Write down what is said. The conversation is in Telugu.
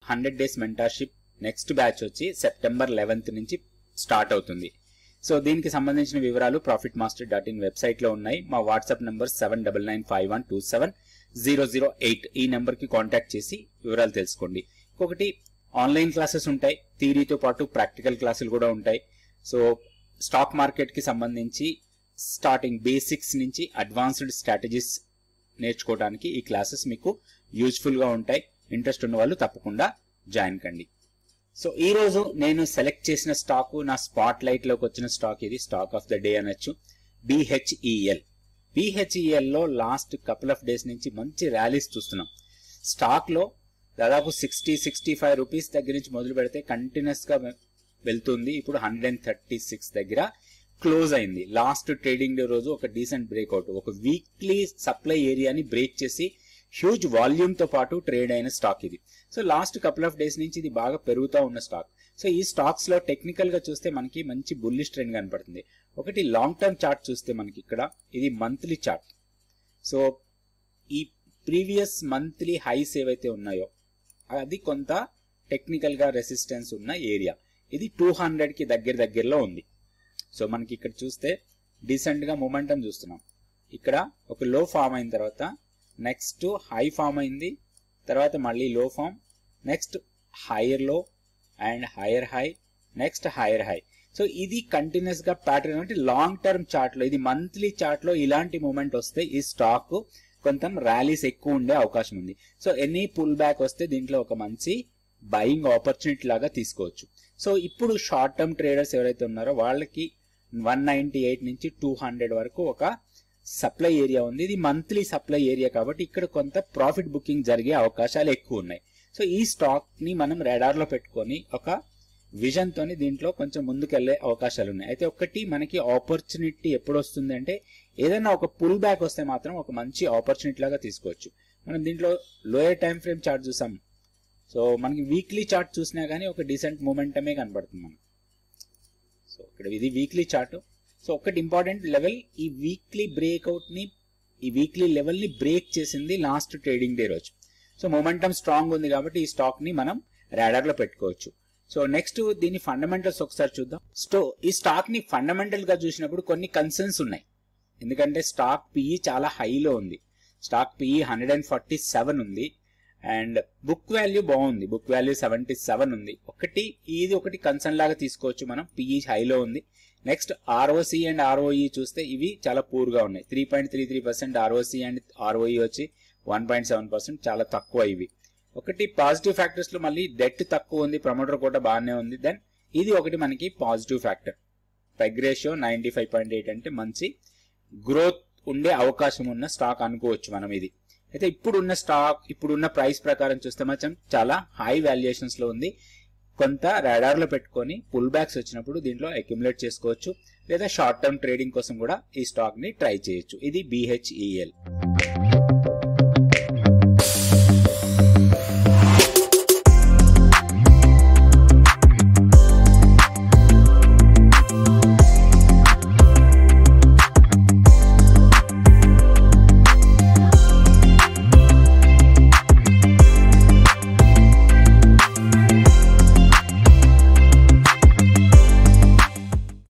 hundred days mentorship next batch వచ్చి సెప్టెంబర్ లెవెన్త్ నుంచి స్టార్ట్ అవుతుంది సో దీనికి సంబంధించిన వివరాలు profit master dot in website లో ఉన్నాయి మా WhatsApp number seven double nine five one two seven zero zero eight ఈ నెంబర్ కి కాంటాక్ట్ చేసి వివరాలు తెలుసుకోండి ఇంకొకటి ఆన్లైన్ క్లాసెస్ ఉంటాయి థియరీతో పాటు ప్రాక్టికల్ క్లాసులు కూడా ఉంటాయి సో స్టాక్ మార్కెట్ కి సంబంధించి స్టార్టింగ్ బేసిక్స్ నుంచి అడ్వాన్స్డ్ స్ట్రాటజీస్ నేర్చుకోవడానికి ఈ క్లాసెస్ మీకు యూజ్ఫుల్ గా ఉంటాయి ఇంట్రెస్ట్ ఉన్న వాళ్ళు తప్పకుండా జాయిన్ కండి సో ఈ రోజు నేను సెలెక్ట్ చేసిన స్టాక్ నా స్పాట్ లైట్ లోకి వచ్చిన స్టాక్ ఇది స్టాక్ ఆఫ్ ద డే అనొచ్చు బిహెచ్ఈఎల్ బిహెచ్ఈఎల్ లో లాస్ట్ కపుల్ ఆఫ్ డేస్ నుంచి మంచి ర్యాలీస్ చూస్తున్నాం స్టాక్ లో దాదాపు సిక్స్టీ సిక్స్టీ ఫైవ్ రూపీస్ దగ్గర నుంచి మొదలు పెడితే కంటిన్యూస్ గా వెళ్తుంది ఇప్పుడు హండ్రెడ్ అండ్ థర్టీ సిక్స్ దగ్గర క్లోజ్ అయింది లాస్ట్ ట్రేడింగ్ డే రోజు ఒక డీసెంట్ బ్రేక్అవుట్ ఒక వీక్లీ సప్లై ఏరియాని బ్రేక్ చేసి హ్యూజ్ వాల్యూమ్ తో పాటు ట్రేడ్ అయిన స్టాక్ ఇది so last couple of days నుంచి ఇది బాగా పెరుగుతూ ఉన్న స్టాక్ సో ఈ స్టాక్స్ లో టెక్నికల్ గా చూస్తే మనకి మంచి బుల్లిష్ ట్రెండ్ కనపడుతుంది ఒకటి లాంగ్ టర్మ్ చార్ట్ చూస్తే మనకి ఇక్కడ ఇది మంత్లీ చార్ట్ సో ఈ ప్రీవియస్ మంత్లీ హైస్ ఏవైతే ఉన్నాయో అది కొంత టెక్నికల్ గా రెసిస్టెన్స్ ఉన్న ఏరియా ఇది టూ హండ్రెడ్ కి దగ్గర దగ్గరలో ఉంది సో మనకి ఇక్కడ చూస్తే డీసెంట్ గా మొమెంటం చూస్తున్నాం ఇక్కడ ఒక లో ఫామ్ అయిన తర్వాత నెక్స్ట్ హై ఫామ్ అయింది తర్వాత మళ్ళీ low form next higher low and higher high next higher high so ఇది కంటిన్యూస్ గా ప్యాటర్న్ అంటే లాంగ్ టర్మ్ చార్ట్ లో ఇది మంత్లీ చార్ట్ లో ఇలాంటి మూమెంట్ వస్తే ఈ స్టాక్ కొంత ర్యాలీస్ ఎక్కువ ఉండే అవకాశం ఉంది సో ఎనీ పుల్ బ్యాక్ వస్తే దీంట్లో ఒక మంచి బయింగ్ ఆపర్చునిటీ లాగా తీసుకోవచ్చు సో ఇప్పుడు షార్ట్ టర్మ్ ట్రేడర్స్ ఎవరైతే ఉన్నారో వాళ్ళకి వన్ నైన్టీ ఎయిట్ నుంచి టూ హండ్రెడ్ వరకు ఒక సప్లై ఏరియా ఉంది ఇది మంత్లీ సప్లై ఏరియా కాబట్టి ఇక్కడ కొంత ప్రాఫిట్ బుకింగ్ జరిగే అవకాశాలు ఎక్కువ ఉన్నాయి సో ఈ స్టాక్ ని మనం radar లో పెట్టుకొని ఒక విజన్ తోని దీంట్లో కొంచెం ముందుకెళ్లే అవకాశాలు ఉన్నాయి అయితే ఒకటి మనకి ఆపర్చునిటీ ఎప్పుడు వస్తుంది అంటే ఏదైనా ఒక పుల్ బ్యాక్ వస్తే మాత్రం ఒక మంచి ఆపర్చునిటీ లాగా తీసుకోవచ్చు మనం దీంట్లో లోయర్ టైం ఫ్రేమ్ చార్ట్ చూసాం సో మనకి వీక్లీ చార్ట్ చూసినా గానీ ఒక డీసెంట్ మూమెంటమే కనబడుతుంది మనకు సో ఇక్కడ ఇది వీక్లీ చార్ట్ సో ఒకటి ఇంపార్టెంట్ లెవెల్ ఈ వీక్లీ బ్రేక్అవుట్ ని ఈ వీక్లీ లెవెల్ ని బ్రేక్ చేసింది లాస్ట్ ట్రేడింగ్ డే రోజు సో మొమెంటం స్ట్రాంగ్ ఉంది కాబట్టి ఈ స్టాక్ ని మనం రాడర్ లో పెట్టుకోవచ్చు సో నెక్స్ట్ దీని ఫండమెంటల్స్ ఒకసారి చూద్దాం సో ఈ స్టాక్ ని ఫండమెంటల్ గా చూసినప్పుడు కొన్ని కన్సర్న్స్ ఉన్నాయి ఎందుకంటే స్టాక్ పిఈ చాలా హైలో ఉంది stock PE hundred and forty seven ఉంది అండ్ బుక్ వాల్యూ బాగుంది బుక్ వాల్యూ సెవెంటీ సెవెన్ ఉంది ఒకటి ఇది ఒకటి కన్సర్న్ లాగా తీసుకోవచ్చు మనం పిఈ హైలో ఉంది నెక్స్ట్ ఆర్ఓసి అండ్ ఆర్ఓఈ చూస్తే ఇవి చాలా పూర్ గా ఉన్నాయి three point three three percent ROC and ROE వచ్చి వన్ పాయింట్ సెవెన్ పర్సెంట్ చాలా తక్కువ ఇవి ఒకటి పాజిటివ్ ఫ్యాక్టర్స్ లో మళ్ళీ డెట్ తక్కువ ఉంది ప్రమోటర్ కూడా బాగానే ఉంది దెన్ ఇది ఒకటి మనకి positive factor PEG ratio ninety five point eight అంటే మంచి గ్రోత్ ఉండే అవకాశం ఉన్న స్టాక్ అనుకోవచ్చు మనం ఇది అయితే ఇప్పుడున్న స్టాక్ ఇప్పుడున్న ప్రైస్ ప్రకారం చూస్తే మాత్రం చాలా హై వాల్యుయేషన్స్ లో ఉంది కొంత రాడార్ లో పెట్టుకొని పుల్ బ్యాక్స్ వచ్చినప్పుడు దీంట్లో అక్యుములేట్ చేసుకోవచ్చు లేదా షార్ట్ టర్మ్ ట్రేడింగ్ కోసం కూడా ఈ స్టాక్ ని ట్రై చేయొచ్చు ఇది బిహెచ్ఈఎల్